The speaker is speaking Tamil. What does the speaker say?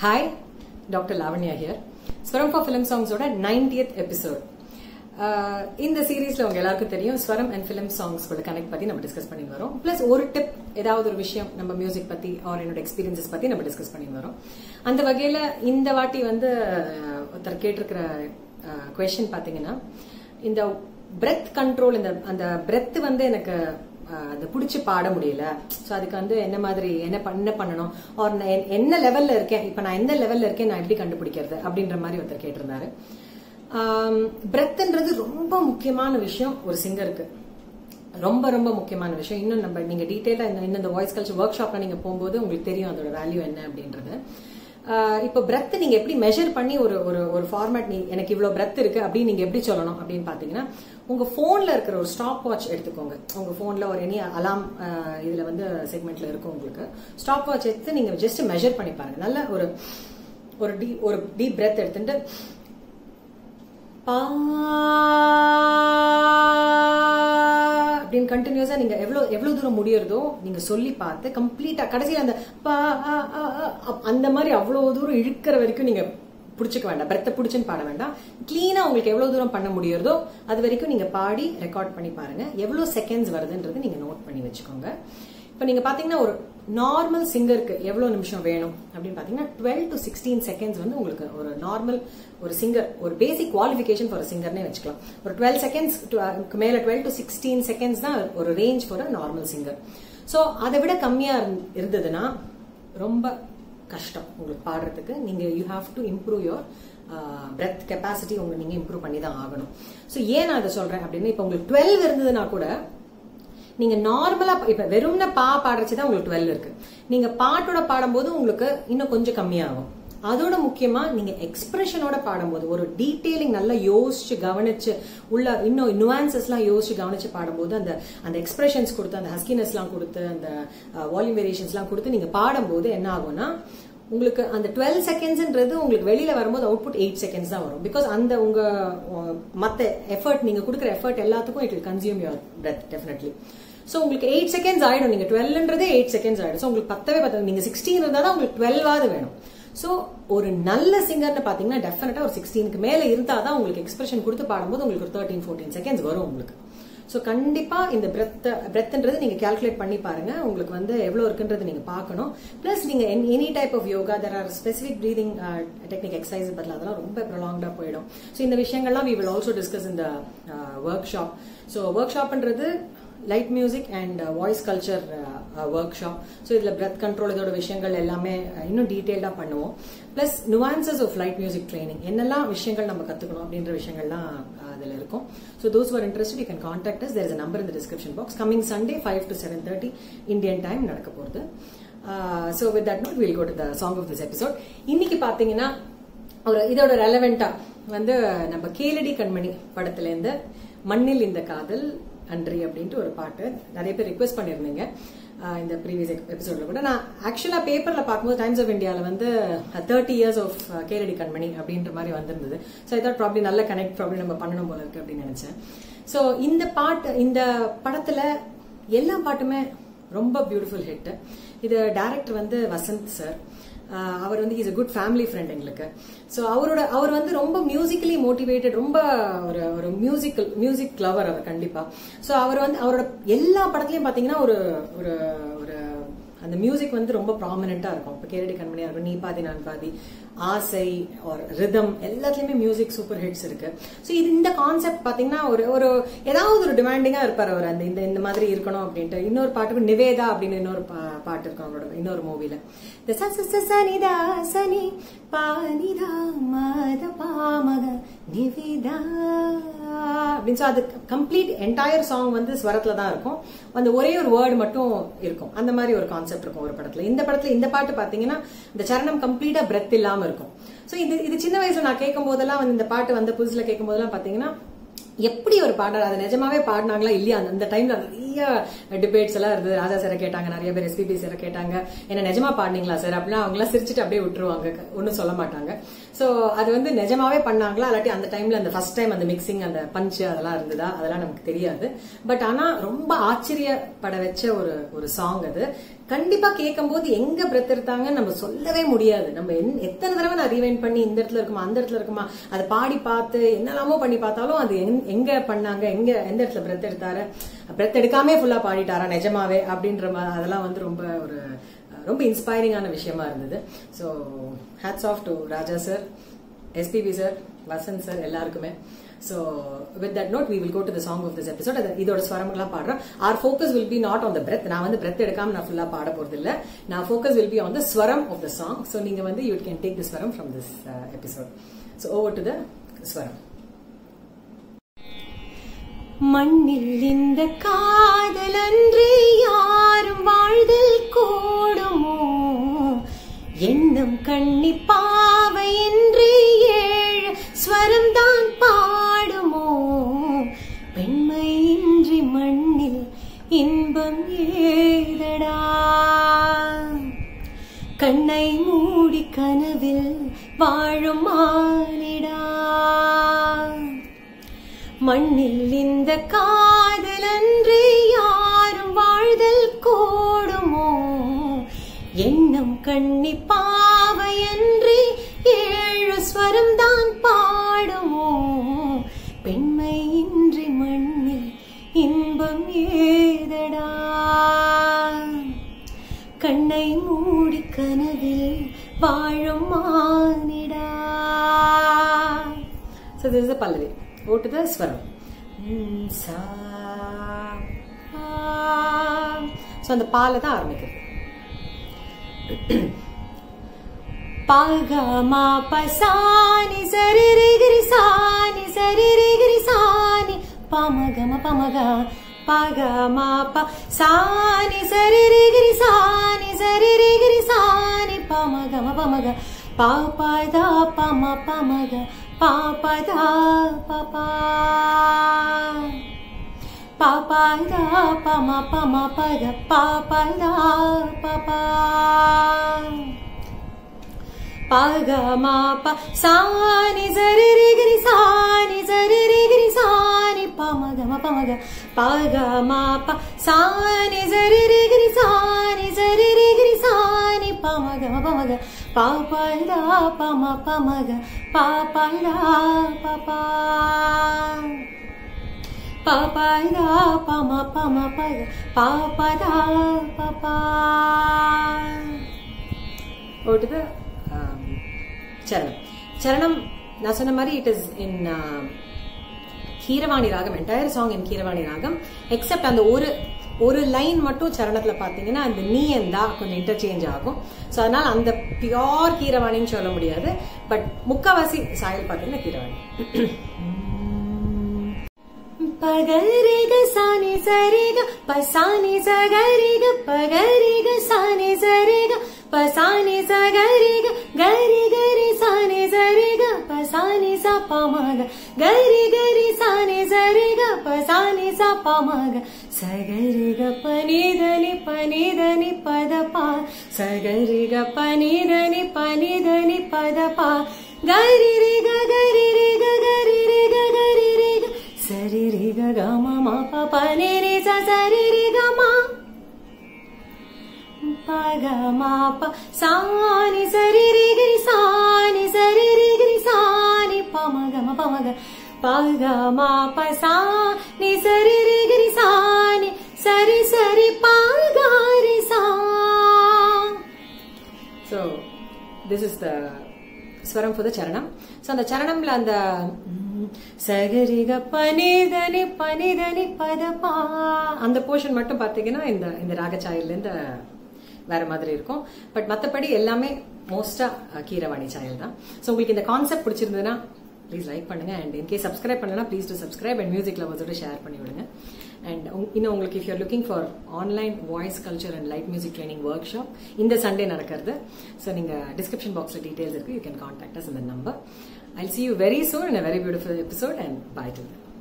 hi doctor Lavanya here swaram for film சாங்ஸோட நைன்டியத் எபிசோட் இந்த சீரீஸ்ல உங்க எல்லாருக்கும் தெரியும் ஸ்வரம் அண்ட் ஃபிலிம் சாங்ஸ் கூட கனெக்ட் பத்தி நம்ம டிஸ்கஸ் பண்ணி வரோம் பிளஸ் ஒரு டிப் ஏதாவது ஒரு விஷயம் நம்ம மியூசிக் பத்தி ஆர் என்னோட எக்ஸ்பீரியன்சஸ் பத்தி நம்ம டிஸ்கஸ் பண்ணி வரோம் அந்த வகையில இந்த வாட்டி வந்து அஹ், ஒருத்தர் கேட்டிருக்கிற கொஷின் பாத்தீங்கன்னா இந்த பிரெத் கண்ட்ரோல் இந்த அந்த பிரெத் வந்து எனக்கு அஹ், அது பிடிச்சி பாட முடியல ஸோ அதுக்கு வந்து என்ன மாதிரி என்ன பண்ண என்ன பண்ணணும் ஆர் என்ன லெவல்ல இருக்கேன் இப்போ நான் எந்த லெவல்ல இருக்கேன் நான் எப்படி கண்டுபிடிக்கிறது அப்படின்ற மாதிரி ஒருத்தர் கேட்டிருந்தாரு பிரெத்ன்றது ரொம்ப முக்கியமான விஷயம் ஒரு சிங்கருக்கு ரொம்ப ரொம்ப முக்கியமான விஷயம் இன்னும் நம்ம நீங்க டீட்டெயிலா இன்னும் இந்த வாய்ஸ் கல்ச்சர் ஒர்க் ஷாப்ல நீங்க போகும்போது உங்களுக்கு தெரியும் அதோட வேல்யூ என்ன அப்படின்றது ஆஹ் இப்போ பிரெத் நீங்க எப்படி மெஷர் பண்ணி ஒரு ஒரு ஒரு ஃபார்மேட் நீ எனக்கு இவ்வளவு பிரெத் இருக்கு அப்படின்னு நீங்க எப்படி சொல்லணும் அப்படின்னு பாத்தீங்கன்னா உங்க போன்ல இருக்கிற ஒரு ஸ்டாப் வாட்ச் எடுத்துக்கோங்க உங்க போன்ல ஒரு எனி அலாம் இதுல வந்து செக்மெண்ட்ல இருக்கும் உங்களுக்கு ஸ்டாப் வாட்ச் எடுத்து நீங்க ஜஸ்ட் மெஷர் பண்ணி பாருங்க நல்ல ஒரு ஒரு டீ ஒரு டீப் பிரெத் எடுத்துட்டு பா அப்படின்னு கண்டினியூஸா நீங்க எவ்வளவு எவ்வளவு தூரம் முடியறதோ நீங்க சொல்லி பார்த்து கம்ப்ளீட்டா கடைசியில் அந்த பா ஆ, ஆ, ஆ, அப்- அந்த மாதிரி அவ்வளவு தூரம் இழுக்கிற வரைக்கும் நீங்க புடிச்சுக்க வேண்டாம் பிரெத்த புடிச்சுன்னு பாட வேண்டாம் கிளீனா உங்களுக்கு எவ்வளவு தூரம் பண்ண முடியறதோ அது வரைக்கும் நீங்க பாடி ரெக்கார்ட் பண்ணி பாருங்க எவ்வளவு செகண்ட்ஸ் வருதுன்றது நீங்க நோட் பண்ணி வச்சுக்கோங்க இப்போ நீங்க பாத்தீங்கன்னா ஒரு நார்மல் சிங்கருக்கு எவ்வளவு நிமிஷம் வேணும் அப்படின்னு பாத்தீங்கன்னா டுவெல் டு சிக்ஸ்டீன் செகண்ட்ஸ் வந்து உங்களுக்கு ஒரு நார்மல் ஒரு சிங்கர் ஒரு பேசிக் குவாலிஃபிகேஷன் ஃபார் சிங்கர்னே வச்சுக்கலாம் ஒரு டுவெல் செகண்ட்ஸ் மேல டுவெல் டு சிக்ஸ்டீன் செகண்ட்ஸ் தான் ஒரு range for a normal singer so அதை விட கம்மியா இருந்- இருந்ததுன்னா ரொம்ப கஷ்டம் உங்களுக்கு பாடுறதுக்கு நீங்க you have to improve your breath capacity உங்க நீங்க இம்ப்ரூவ் பண்ணி தான் ஆகணும் ஸோ ஏன் நான் இதை சொல்றேன் அப்படின்னு இப்போ உங்களுக்கு டுவெல் இருந்ததுன்னா கூட நீங்க நார்மலா இப்ப வெறும்ன பா பாடுறச்சு தான் உங்களுக்கு டுவெல் இருக்கு நீங்க பாட்டோட பாடும்போது உங்களுக்கு இன்னும் கொஞ்சம் கம்மியாகும் அதோட முக்கியமா நீங்க எக்ஸ்பிரஷனோட பாடும்போது ஒரு டீடைலிங் நல்லா யோசிச்சு கவனிச்சு உள்ள இன்னும் nuances எல்லாம் யோசிச்சு கவனிச்சு பாடும்போது அந்த அந்த எக்ஸ்பிரஷன்ஸ் கொடுத்து அந்த ஹஸ்கினஸ் எல்லாம் கொடுத்து அந்த வால்யூம் வேரியேஷன்ஸ் எல்லாம் கொடுத்து நீங்க பாடும்போது என்ன ஆகும்னா உங்களுக்கு அந்த டுவெல் செகண்ட்ஸ்ன்றது உங்களுக்கு வெளியில வரும்போது அவுட்புட் எயிட் செகண்ட்ஸ் தான் வரும் பிகாஸ் அந்த உங்க அஹ், மத்த எஃபர்ட் நீங்க கொடுக்குற எஃபர்ட் எல்லாத்துக்கும் it will consume your breath definitely so உங்களுக்கு எயிட் செகண்ட்ஸ் ஆயிடும் நீங்க டுவெல்ன்றதே எயிட் செகண்ட்ஸ் ஆயிடும் ஸோ உங்களுக்கு பத்தவே பத்து நீங்க சிக்ஸ்டீன் இருந்தா தான் உங்களுக்கு டுவெல்வாவது வேணும் ஸோ ஒரு நல்ல சிங்கர்னு பாத்தீங்கன்னா டெஃபினட்டா ஒரு சிக்ஸ்டீனுக்கு மேல இருந்தா தான் உங்களுக்கு எக்ஸ்பிரஷன் கொடுத்து பாடும்போது உங்களுக்கு ஒரு தேர்ட்டீன் ஃபோர்டீன் செகண்ட்ஸ் வரும் உங்களுக்கு ஸோ கண்டிப்பா இந்த பிரெத் பிரெத்ன்றது நீங்க கால்குலேட் பண்ணி பாருங்க உங்களுக்கு வந்து எவ்வளவு இருக்குன்றது நீங்க பார்க்கணும் பிளஸ் நீங்க any type of yoga there are specific breathing technique exercise பதில் அதெல்லாம் ரொம்ப ப்ரொலாங்டா போயிடும் ஸோ இந்த விஷயங்கள்லாம் வி வில் ஆல்சோ டிஸ்கஸ் இந்த ஒர்க் ஷாப் ஸோ ஒர்க் ஷாப்ன்றது light music and voice culture workshop so இதில் பிரெத் கண்ட்ரோல் இதோட விஷயங்கள் எல்லாமே uh, இன்னும் டீட்டெயில்டாக பண்ணுவோம் plus nuances of light music training என்னெல்லாம் விஷயங்கள் நம்ம கற்றுக்கணும் அப்படின்ற விஷயங்கள்லாம் அதில் இருக்கும் so those are interest you can contact us there is a number in the description box coming sunday 5 to 7.30 Indian time நடக்க போகிறது so with that note will go to the song of this episode இன்னைக்கு பார்த்தீங்கன்னா ஒரு இதோட ரெலவெண்டா வந்து நம்ம கேளடி கண்மணி படத்துலேருந்து மண்ணில் இந்த காதல் அன்றி அப்படின்ட்டு ஒரு பாட்டு நிறைய பேர் ரிக்வெஸ்ட் பண்ணியிருந்தீங்க ஆஹ் இந்த ப்ரீவியஸ் எபிசோட்ல கூட நான் ஆக்சுவலா பேப்பர்ல பார்க்கும்போது டைம்ஸ் ஆஃப் இந்தியாவில் வந்து தேர்ட்டி இயர்ஸ் ஆஃப் கேரடி கண்மணி அப்படின்ற மாதிரி வந்திருந்தது ஸோ இதான் ப்ராப்ளம் நல்ல கனெக்ட் ப்ராப்ளம் நம்ம பண்ணணும் போல இருக்கு அப்படின்னு நினைச்சேன் ஸோ இந்த பாட்டு இந்த படத்துல எல்லா பாட்டுமே ரொம்ப பியூட்டிஃபுல் ஹிட் இது டைரக்டர் வந்து வசந்த் சார் ஆஹ் அவர் வந்து is a good family friend எங்களுக்கு ஸோ அவரோட அவர் வந்து ரொம்ப மியூசிக்கலி மோட்டிவேட்டட் ரொம்ப ஒரு ஒரு மியூசிக்கல் மியூசிக் லவர் அவர் கண்டிப்பா ஸோ அவர் வந்து அவரோட எல்லா படத்துலயும் பாத்தீங்கன்னா ஒரு ஒரு ஒரு அந்த மியூசிக் வந்து ரொம்ப ப்ராமினெண்டா இருக்கும் இப்போ கேரடி கண்மணியா இருக்கும் நீ பாதி நான் பாதி ஆசை ஒரு ரிதம் எல்லாத்துலயுமே மியூசிக் சூப்பர் ஹிட்ஸ் இருக்கு ஸோ இது இந்த கான்செப்ட் பாத்தீங்கன்னா ஒரு ஒரு ஏதாவது ஒரு டிமாண்டிங்கா இருப்பார் அவர் அந்த இந்த இந்த மாதிரி இருக்கணும் அப்படின்ட்டு இன்னொரு பாட்டுக்கு நிவேதா அப்படின்னு இன்னொரு பா- பாட்டு இருக்கும் அவரோட இன்னொரு மூவில இந்த ச ச ச சனிதா சனி பானிதா மத பாமக நிவேதா அப்படின்னு so அது கம்ப்ளீட் என்டையர் சாங் வந்து ஸ்வரத்துல தான் இருக்கும் அந்த ஒரே ஒரு வேர்டு மட்டும் இருக்கும் அந்த மாதிரி ஒரு கான்செப்ட் இருக்கும் ஒரு படத்துல இந்த படத்துல இந்த பாட்டு பாத்தீங்கன்னா இந்த சரணம் கம்ப்ளீட்டா பிரெத் இல்லாம இருக்கும் சோ இது இது சின்ன வயசுல நான் கேட்கும் போதெல்லாம் வந்து இந்த பாட்டு வந்த புதுசுல கேட்கும் போதெல்லாம் பாத்தீங்கன்னா எப்படி ஒரு பாடல் அது நிஜமாவே பாடினாங்களா இல்லையா அந்த- அந்த டைம்ல நிறைய டிபேட்ஸ் எல்லாம் இருந்தது ராஜா சாரை கேட்டாங்க நிறைய பேர் எஸ்பிபி சாரை கேட்டாங்க என்ன நிஜமா பாடினீங்களா சார் அப்படின்னா அவங்க எல்லாம் சிரிச்சுட்டு அப்படியே விட்டுருவாங்க ஒன்னும் சொல்ல மாட்டாங்க சோ அது வந்து நிஜமாவே பண்ணாங்களா இல்லாட்டி அந்த டைம்ல அந்த ஃபர்ஸ்ட் டைம் அந்த மிக்சிங் அந்த பஞ்ச் அதெல்லாம் இருந்ததா அதெல்லாம் நமக்கு தெரியாது பட் ஆனா ரொம்ப ஆச்சரியப்பட வச்ச ஒரு ஒரு சாங் அது கண்டிப்பா கேட்கும்போது எங்க பிரெத் எடுத்தாங்கன்னு நம்ம சொல்லவே முடியாது நம்ம என்- எத்தனை தடவை நான் ரீவைண்ட் பண்ணி இந்த இடத்துல இருக்குமா அந்த இடத்துல இருக்குமா அதை பாடி பார்த்து என்னெல்லாமோ பண்ணி பார்த்தாலும் அது எங்க- எங்க பண்ணாங்க எங்க எந்த இடத்துல பிரெத் எடுத்தாரு பிரெத் எடுக்காமே ஃபுல்லா பாடிட்டாரா நிஜமாவே அப்படின்ற மாதிரி அதெல்லாம் வந்து ரொம்ப ஒரு ரொம்ப இன்ஸ்பைரிங்கான விஷயமா இருந்தது so hats off to Raja sir SPB sir Vasanth sir எல்லாருக்குமே so with that note we will go to the song of this episode இதோட ஸ்வரம்லாம் பாடுறோம் our focus will be not on the breath நான் வந்து பிரெத் எடுக்காம நான் ஃபுல்லா பாட போறது இல்ல நான் focus will be on the swaram of the song so நீங்க வந்து you can take the swaram from this episode so over to the swaram மண்ணில் இந்த காதலன்று யாரும் வாழ்தல் கூடுமோ எண்ணம் கண்ணி பாவை என்று ஏழு ஸ்வரம் தான் பாடுமோ பெண்மையின்றி மண்ணில் இன்பம் ஏதடா கண்ணை மூடி கனவில் வாழும் மானிடா மண்ணில் இந்த காதலன்று யாரும் வாழ்தல் கூடுமோ எண்ணம் கண்ணி பாவையன்றி ஏழு ஸ்வரம் தான் பாடுமோ பெண்மையின்றி மண்ணில் இன்பம் ஏதடா கண்ணை மூடி கனவில் வாழும் மானிடா so this is pallavi over to the swaram ம், சா ஸோ அந்த பால தான் ஆரம்பிக்கிறது பாகமா பசானி சரி ரிகிரி சானி சரி ரிகிரி சானி பமகம பமக பாகமா ப சானி சரி ரிகிரி சானி சரி ரிகிரி சானி பமகம பமக பாபதா பம பமக பாபதா பபா பாபாதா பம பம பக பாபதா பபா பகமா ப சானி சரி ரிகிரி சானி சரி ரிகிரி சானி பமகம பமக பகமா ப சானி சரி ரிகிரி சானி சரி ரிகிரி சானி பமகம பமக பாபதா பம பமக பாபதா பபா பாபதா பம பம பக பாபதா பபா ஓ டு த சரணம் சரணம் நான் சொன்ன மாதிரி இட் இஸ் இன் கீரவாணி ராகம் என்டையர் சாங் இன் கீரவாணி ராகம் எக்ஸப்ட் அந்த ஒரு ஒரு லைன் மட்டும் சரணத்துல பாத்தீங்கன்னா அந்த நீ எந்தா கொஞ்சம் இன்டர்சேஞ்ச் ஆகும் ஸோ அதனால அந்த பியோர் கீரவாணின்னு சொல்ல முடியாது பட் முக்காவாசி சாயல் பாத்தீங்கன்னா கீரவாணி பகரிக சானி சரிக பசானி சகரிக பகரிக சானி சரிக பசானி சகரிக கரி கரி சானி சரிக பசானி ச பமக கரி கரி சானி சரிக பசானி ச பமக சகரிக பனிதனி பனிதனி பதபா சகரிக பனிதனி பனிதனி பதபா கரி ரிக கரி ரிக கரி ரிக கரி ரிக சரி ரிக கம மா ப ப நி ரி ச சரி ரி க மா ப க மா ப சா நி சரி ரி க ரி சா நி சரி ரி க ரி சா நி ப ம க ம ப ம க ப க மா ப சா நி சரி ரி க ரி சா நி சரி சரி ப க ரி சா ஸோ திஸ் இஸ் த ஸ்வரம் ஃபார் த சரணம் ஸோ அந்த சரணம்ல அந்த ம், சகரிக பனிதனி பனிதனி பதபா அந்த போர்ஷன் மட்டும் பார்த்தீங்கன்னா இந்த இந்த ராகச்சாயல்லேருந்து வேற மாதிரி இருக்கும் பட் மற்றபடி எல்லாமே மோஸ்டா கீரவாணி சாயல் தான் ஸோ உங்களுக்கு இந்த கான்செப்ட் பிடிச்சிருந்ததுன்னா ப்ளீஸ் லைக் பண்ணுங்க அண்ட் இன்கேஸ் சப்ஸ்கிரைப் பண்ணலன்னா please do subscribe and music லவர்ஸோட ஷேர் பண்ணி விடுங்க அண்ட் இன்னும் உங்களுக்கு if your looking for online voice culture and light music training workshop இந்த சண்டே நடக்கிறது ஸோ நீங்க டிஸ்கிரிப்ஷன் பாக்ஸ்ல டீடைல்ஸ் இருக்கு யூ கேன் கான்டாக்ட் அஸ் இந்த number I see you very soon in a very beautiful episode and bye to